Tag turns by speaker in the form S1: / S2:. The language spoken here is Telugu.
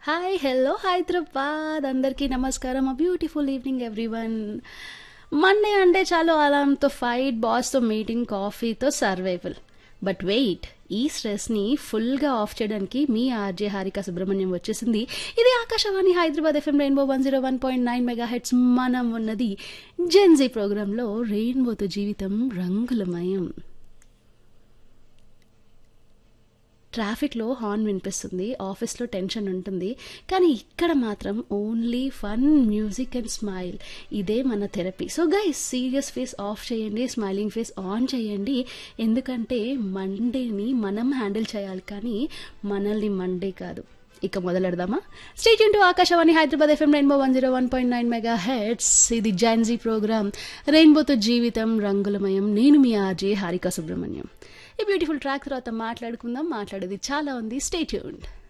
S1: హాయ్ హలో హైదరాబాద్ అందరికీ నమస్కారం ఆ బ్యూటిఫుల్ ఈవినింగ్ ఎవ్రీవన్ మండే అంటే చాలు అలాంతో ఫైట్ బాస్తో మీటింగ్ కాఫీతో సర్వైవల్ బట్ వెయిట్ ఈ స్ట్రెస్ని ఫుల్గా ఆఫ్ చేయడానికి మీ ఆర్జే హారిక సుబ్రహ్మణ్యం వచ్చేసింది ఇది Akashvani Hyderabad FM Rainbow one zero one point nine megahertz మనం ఉన్నది జెన్జీ ప్రోగ్రాంలో రెయిన్బోతో జీవితం రంగులమయం ట్రాఫిక్లో హార్న్ వినిపిస్తుంది ఆఫీస్లో టెన్షన్ ఉంటుంది కానీ ఇక్కడ మాత్రం only fun music and smile ఇదే మన therapy so guys serious face off చేయండి స్మైలింగ్ ఫేస్ ఆన్ చేయండి ఎందుకంటే మండేని మనం హ్యాండిల్ చేయాలి కానీ మనల్ని మండే కాదు ఇక మొదలెడదామా state into Akashvani Hyderabad FM Rainbow one zero one point nine megahertz ఇది జాన్జీ ప్రోగ్రామ్ రెయిన్బోతో జీవితం రంగులమయం నేను మీ ఆర్జే హారిక సుబ్రహ్మణ్యం ఈ బ్యూటిఫుల్ ట్రాక్ తర్వాత మాట్లాడుకుందాం మాట్లాడేది చాలా ఉంది స్టే ట్యూన్డ్